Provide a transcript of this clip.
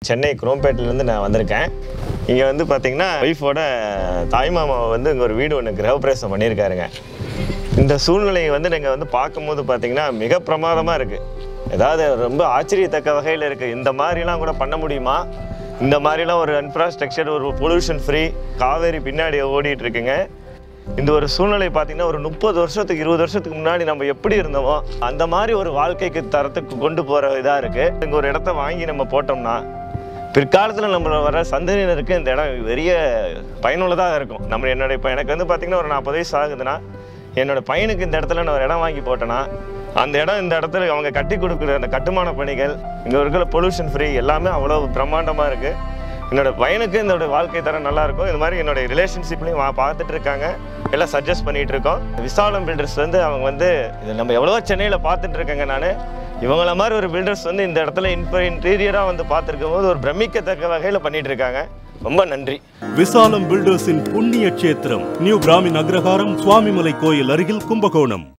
சென்னை குரோம்பேட்டிலேருந்து நான் வந்திருக்கேன் இங்கே வந்து பார்த்தீங்கன்னா ஒய்ஃபோட தாய்மாமாவை வந்து இங்கே ஒரு வீடு ஒன்று கிரகப்பிரவேசம் பண்ணியிருக்காருங்க இந்த சூழ்நிலையை வந்து நீங்கள் வந்து பார்க்கும்போது பார்த்தீங்கன்னா மிக பிரமாதமாக இருக்குது ஏதாவது ரொம்ப ஆச்சரியத்தக்க வகையில் இருக்குது இந்த மாதிரிலாம் கூட பண்ண முடியுமா இந்த மாதிரிலாம் ஒரு இன்ஃப்ராஸ்ட்ரக்சர் ஒரு பொல்யூஷன் ஃப்ரீ காவேரி பின்னாடி ஓடிட்டு இருக்குங்க இந்த ஒரு சூழ்நிலை பார்த்தீங்கன்னா ஒரு முப்பது வருஷத்துக்கு இருபது வருஷத்துக்கு முன்னாடி நம்ம எப்படி இருந்தோமோ அந்த மாதிரி ஒரு வாழ்க்கைக்கு தரத்துக்கு கொண்டு போகிற இதாக இருக்குது இங்கே ஒரு இடத்த வாங்கி நம்ம போட்டோம்னா பிற்காலத்தில் நம்ம வர சந்ததியினருக்கு இந்த இடம் பெரிய பயனுள்ளதாக இருக்கும் நம்ம என்னோட இப்போ எனக்கு வந்து பார்த்திங்கன்னா ஒரு நாற்பது வயசு ஆகுதுன்னா என்னோட பையனுக்கு இந்த இடத்துல நான் ஒரு இடம் வாங்கி போட்டேன்னா அந்த இடம் இந்த இடத்துல அவங்க கட்டி கொடுக்குற அந்த கட்டுமான பணிகள் இங்கே இருக்கிற பொல்யூஷன் ஃப்ரீ எல்லாமே அவ்வளோ பிரம்மாண்டமாக இருக்குது என்னோட பையனுக்கு என்னோட வாழ்க்கை தரம் நல்லா இருக்கும் இது மாதிரி என்னோட ரிலேஷன்ஷிப்லையும் வா பார்த்துட்டு இருக்காங்க எல்லாம் சஜஸ்ட் பண்ணிட்டு இருக்கோம் விசாலம் பில்டர்ஸ் வந்து அவங்க வந்து இது நம்ம எவ்வளோ சென்னையில் பார்த்துட்டு இருக்கேங்க நான் இவங்கள மாதிரி ஒரு பில்டர்ஸ் வந்து இந்த இடத்துல இன்ஃப இன்டீரியராக வந்து பார்த்துருக்கும் போது ஒரு பிரமிக்கத்தக்க வகையில் பண்ணிட்டு இருக்காங்க ரொம்ப நன்றி விசாலம் பில்டர்ஸின் புண்ணிய கஷேத்திரம் நியூ பிராமின் அக்ரஹாரம் சுவாமிமலை கோயில் அருகில் கும்பகோணம்